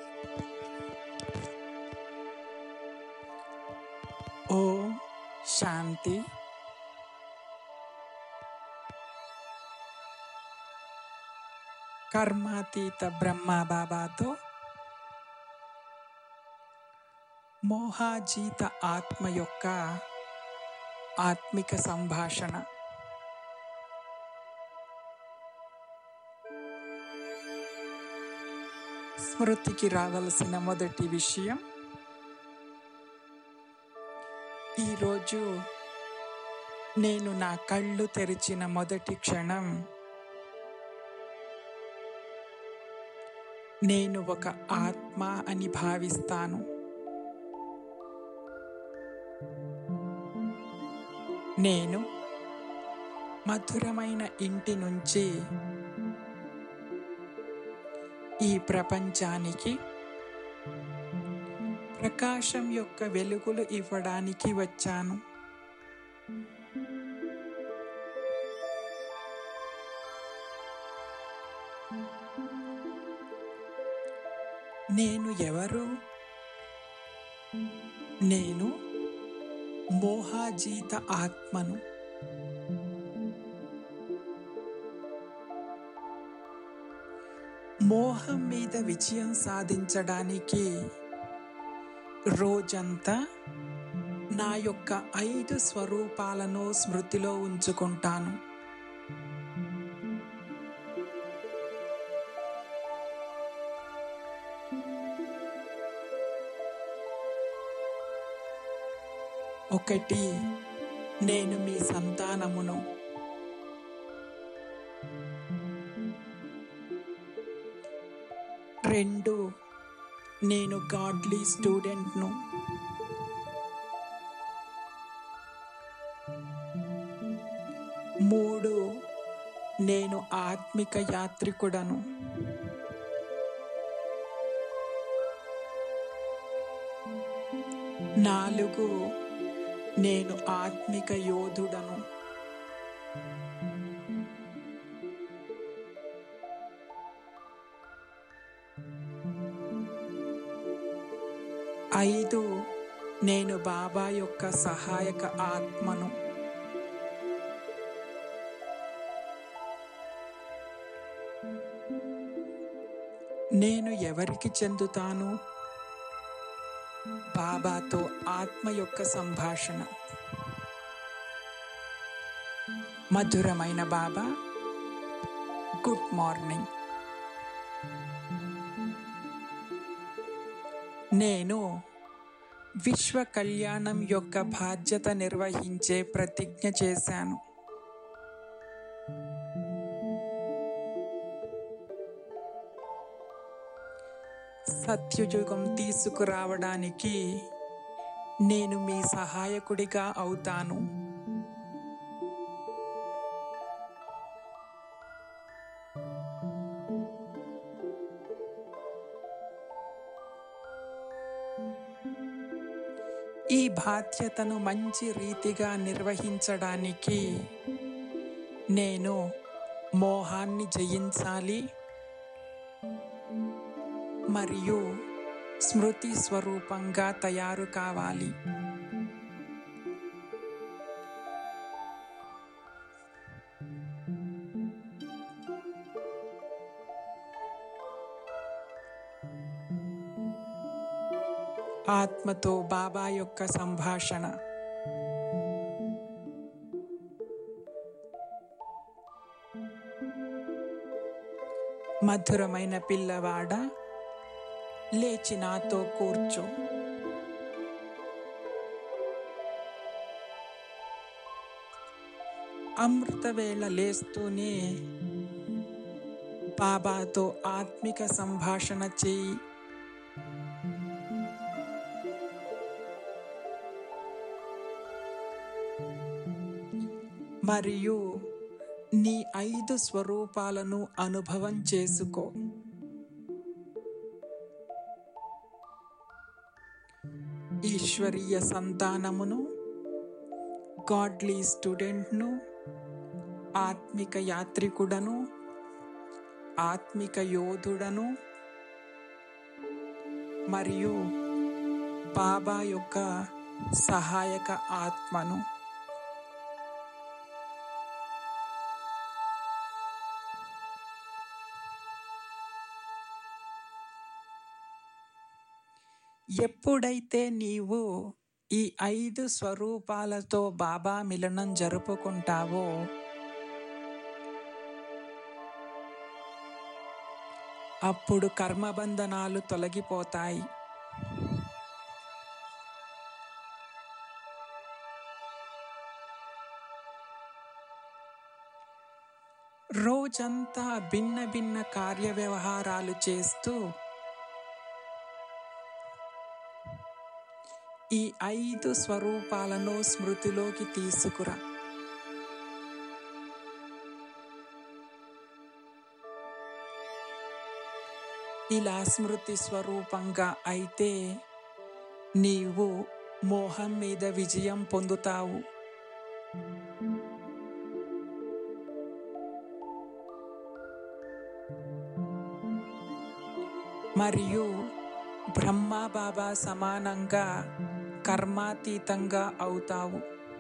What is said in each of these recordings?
ఓం శాంతి కర్మాతీత బ్రహ్మ బాబాతో మోహాజీత ఆత్మ యొక్క ఆత్మిక సంభాషణ స్మృతికి రావలసిన మొదటి విషయం ఈరోజు నేను నా కళ్ళు తెరిచిన మొదటి క్షణం నేను ఒక ఆత్మ అని భావిస్తాను నేను మధురమైన ఇంటి నుంచి ఈ ప్రపంచానికి ప్రకాశం యొక్క వెలుగులు ఇవ్వడానికి వచ్చాను నేను ఎవరు నేను మోహాజీత ఆత్మను మోహం మీద విజయం సాధించడానికి రోజంతా నా యొక్క ఐదు స్వరూపాలను స్మృతిలో ఉంచుకుంటాను ఒకటి నేను మీ సంతానమును రెండు నేను గాడ్లీ స్టూడెంట్ను మూడు నేను ఆత్మిక యాత్రికుడను నాలుగు నేను ఆత్మిక యోధుడను ఐదు నేను బాబా యొక్క సహాయక ఆత్మను నేను ఎవరికి చెందుతాను బాబాతో ఆత్మ యొక్క సంభాషణ మధురమైన బాబా గుడ్ మార్నింగ్ నేను విశ్వ కళ్యాణం యొక్క బాధ్యత నిర్వహించే ప్రతిజ్ఞ చేశాను సత్యయుగం తీసుకురావడానికి నేను మీ సహాయకుడిగా అవుతాను ఈ బాధ్యతను మంచి రీతిగా నిర్వహించడానికి నేను మోహాన్ని జయించాలి మరియు స్మృతి స్వరూపంగా తయారు కావాలి ఆత్మతో బాబా యొక్క సంభాషణ మధురమైన పిల్లవాడ లేచి నాతో కూర్చో అమృతవేళ లేస్తూనే బాబాతో ఆత్మిక సంభాషణ చేయి మరియు నీ ఐదు స్వరూపాలను అనుభవం చేసుకో ఈశ్వరీయ సంతానమును గాడ్లీ స్టూడెంట్ను ఆత్మిక యాత్రికుడను ఆత్మిక యోధుడను మరియు బాబా యొక్క సహాయక ఆత్మను ఎప్పుడైతే నీవు ఈ ఐదు స్వరూపాలతో బాబా మిలనం జరుపుకుంటావో అప్పుడు కర్మబంధనాలు తొలగిపోతాయి రోజంతా భిన్న భిన్న కార్య వ్యవహారాలు చేస్తూ ఈ ఐదు స్వరూపాలను స్మృతిలోకి తీసుకురా ఇలా స్మృతి స్వరూపంగా అయితే నీవు మోహం మీద విజయం పొందుతావు మరియు బ్రహ్మ బాబా సమానంగా కర్మాతీతంగా అవుతావు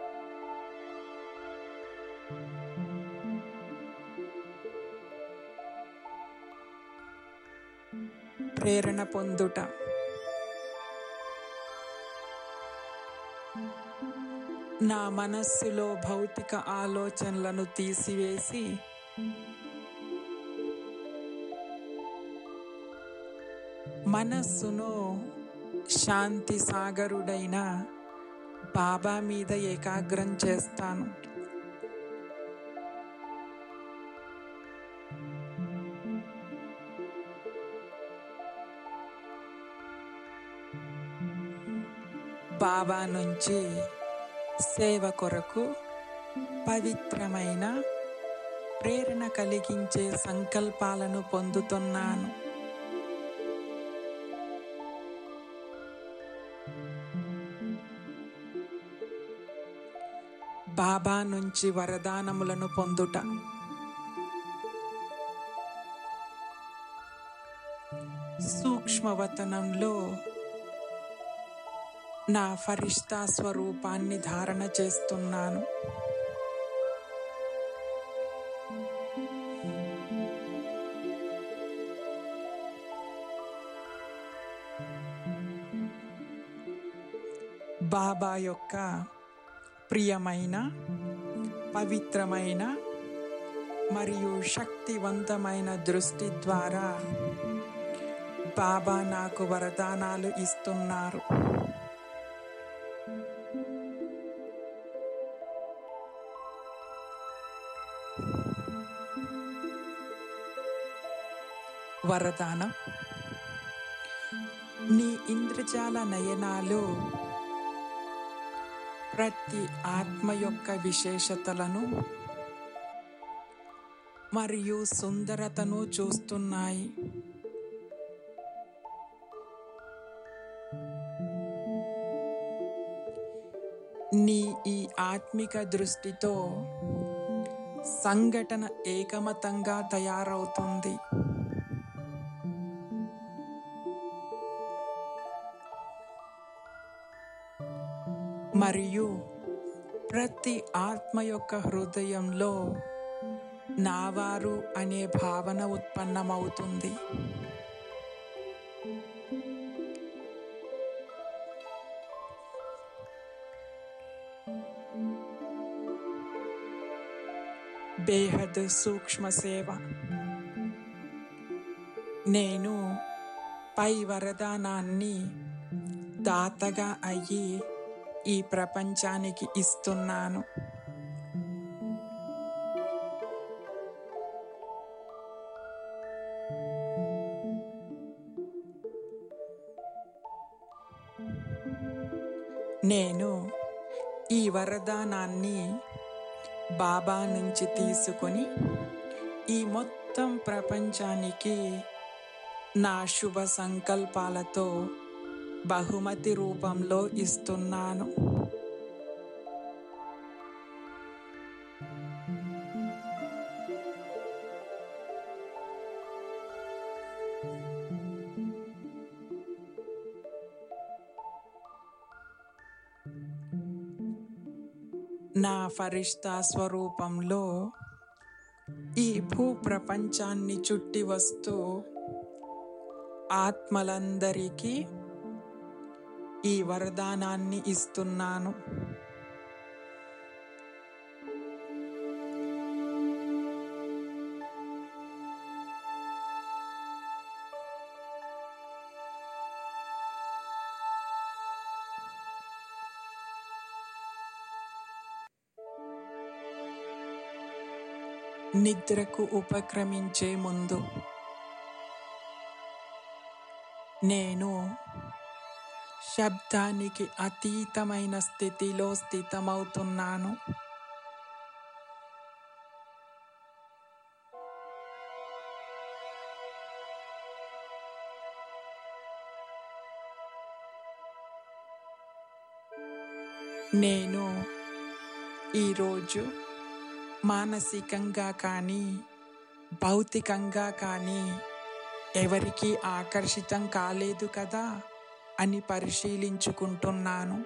ప్రేరణ పొందుట నా మనస్సులో భౌతిక ఆలోచనలను తీసివేసి మనస్సును శాంతి సాగరుడైన బాబా మీద ఏకాగ్రం చేస్తాను బాబా నుంచి సేవ కొరకు పవిత్రమైన ప్రేరణ కలిగించే సంకల్పాలను పొందుతున్నాను బాబా నుంచి వరదానములను పొందుట సూక్ష్మవతనంలో నా ఫరిష్తా స్వరూపాన్ని ధారణ చేస్తున్నాను బాబా యొక్క ప్రియమైన పవిత్రమైన మరియు శక్తివంతమైన దృష్టి ద్వారా బాబా నాకు వరదానాలు ఇస్తున్నారు వరదానం నీ ఇంద్రజాల నయనాలు ప్రతి ఆత్మ యొక్క విశేషతలను మరియు సుందరతను చూస్తున్నాయి నీ ఈ ఆత్మిక దృష్టితో సంఘటన ఏకమతంగా తయారవుతుంది మరియు ప్రతి ఆత్మ యొక్క హృదయంలో నావారు అనే భావన ఉత్పన్నమవుతుంది బేహద్ సూక్ష్మ సేవ నేను పై వరదానాన్ని దాతగా అయ్యి ఈ ప్రపంచానికి ఇస్తున్నాను నేను ఈ వరదానాన్ని బాబా నుంచి తీసుకొని ఈ మొత్తం ప్రపంచానికి నా శుభ సంకల్పాలతో బహుమతి రూపంలో ఇస్తున్నాను నా ఫరిష్తా స్వరూపంలో ఈ భూ ప్రపంచాన్ని చుట్టి వస్తూ ఆత్మలందరికీ ఈ వరదానాన్ని ఇస్తున్నాను నిద్రకు ఉపక్రమించే ముందు నేను శబ్దానికి అతీతమైన స్థితిలో స్థితమవుతున్నాను నేను ఈరోజు మానసికంగా కానీ భౌతికంగా కానీ ఎవరికీ ఆకర్షితం కాలేదు కదా అని పరిశీలించుకుంటున్నాను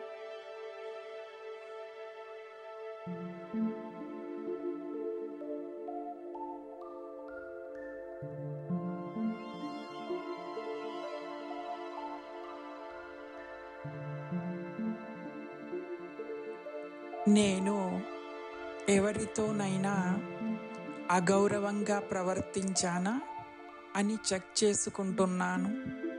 నేను ఎవరితోనైనా అగౌరవంగా ప్రవర్తించానా అని చెక్ చేసుకుంటున్నాను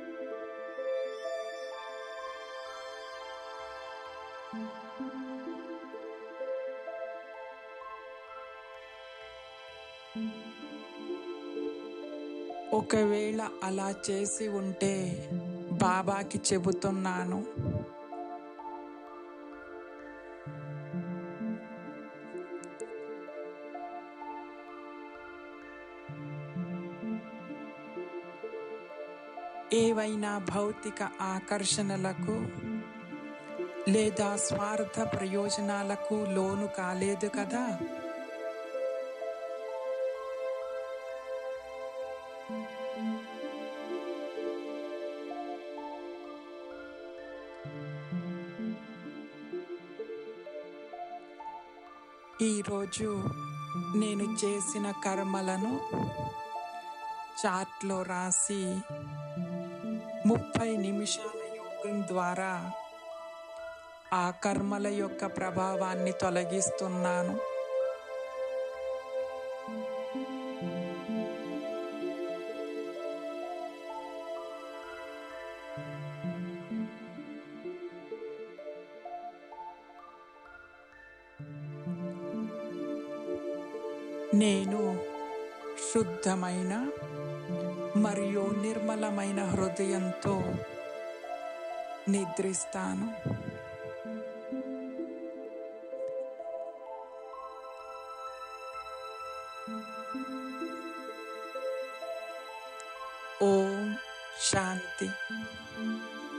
ఒకవేళ అలా చేసి ఉంటే బాబాకి చెబుతున్నాను ఏవైనా భౌతిక ఆకర్షణలకు లేదా స్వార్థ ప్రయోజనాలకు లోను కాలేదు కదా ఈరోజు నేను చేసిన కర్మలను చాట్లో రాసి ముప్పై నిమిషాల యోగం ద్వారా ఆ కర్మల యొక్క ప్రభావాన్ని తొలగిస్తున్నాను నేను శుద్ధమైన మరియు నిర్మలమైన హృదయంతో నిద్రిస్తాను ఓం శాంతి